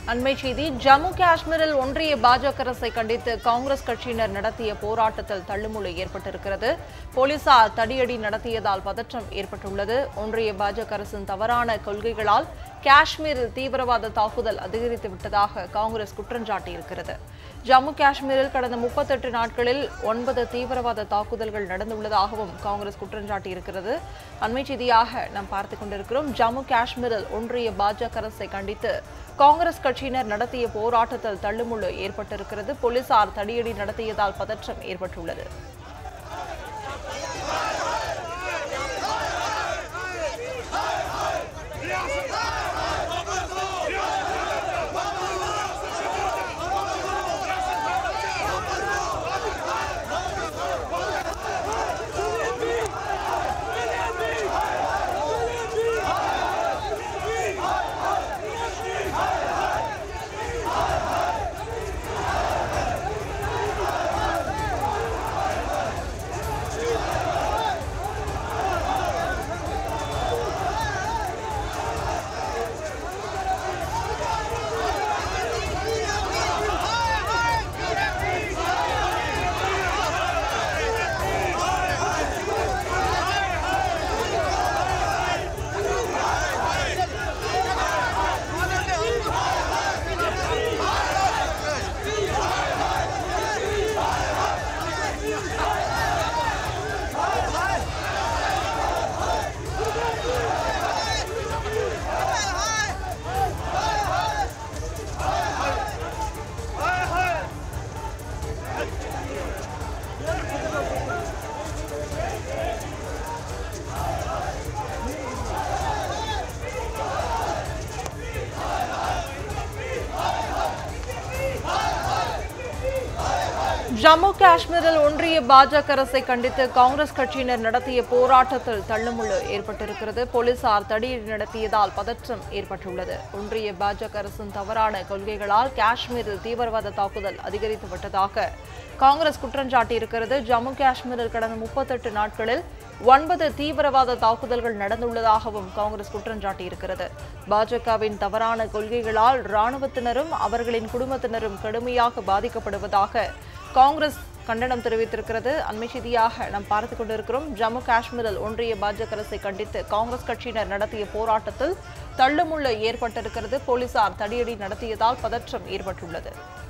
அண்மை செய்தி ஜம்மு காஷ்மீரில் ஒன்றிய பாஜக அரசை கண்டித்து காங்கிரஸ் கட்சியினர் நடத்திய போராட்டத்தில் தள்ளுமுள்ளு ஏற்பட்டிருக்கிறது போலீசார் தடியடி நடத்தியதால் பதற்றம் ஏற்பட்டுள்ளது ஒன்றிய பாஜக அரசின் தவறான கொள்கைகளால் காஷ்மீரில் தீவிரவாத தாக்குதல் அதிகரித்து விட்டதாக காங்கிரஸ் குற்றம் சாட்டியிருக்கிறது ஜம்மு காஷ்மீரில் கடந்த முப்பத்தெட்டு நாட்களில் ஒன்பது தீவிரவாத தாக்குதல்கள் நடந்துள்ளதாகவும் காங்கிரஸ் குற்றம் சாட்டியிருக்கிறது அண்மை செய்தியாக நாம் பார்த்துக் கொண்டிருக்கிறோம் ஜம்மு காஷ்மீரில் ஒன்றிய பாஜக அரசை கண்டித்து காங்கிரஸ் கட்சியினர் நடத்திய போராட்டத்தில் தள்ளுமுள்ளு ஏற்பட்டிருக்கிறது போலீசார் தடியடி நடத்தியதால் பதற்றம் ஏற்பட்டுள்ளது ஜம்மு காஷ்மீரில் ஒன்றிய பாஜக அரசை கண்டித்து காங்கிரஸ் கட்சியினர் நடத்திய போராட்டத்தில் தள்ளுமுள்ளு ஏற்பட்டிருக்கிறது போலீசார் தடியடி நடத்தியதால் பதற்றம் ஏற்பட்டுள்ளது ஒன்றிய பாஜக அரசின் தவறான கொள்கைகளால் காஷ்மீரில் தீவிரவாத தாக்குதல் அதிகரித்து விட்டதாக காங்கிரஸ் குற்றம் சாட்டியிருக்கிறது ஜம்மு காஷ்மீரில் கடந்த முப்பத்தெட்டு நாட்களில் ஒன்பது தீவிரவாத தாக்குதல்கள் நடந்துள்ளதாகவும் காங்கிரஸ் குற்றம் சாட்டியிருக்கிறது பாஜகவின் தவறான கொள்கைகளால் ராணுவத்தினரும் அவர்களின் குடும்பத்தினரும் கடுமையாக பாதிக்கப்படுவதாக காங்கிரஸ் கண்டனம் தெரிவித்திருக்கிறது அண்மை செய்தியாக நாம் பார்த்துக் கொண்டிருக்கிறோம் ஜம்மு காஷ்மீரில் ஒன்றிய பாஜக அரசை கண்டித்து காங்கிரஸ் கட்சியினர் நடத்திய போராட்டத்தில் தள்ளுமுள்ளு ஏற்பட்டிருக்கிறது போலீசார் தடியடி நடத்தியதால் பதற்றம் ஏற்பட்டுள்ளது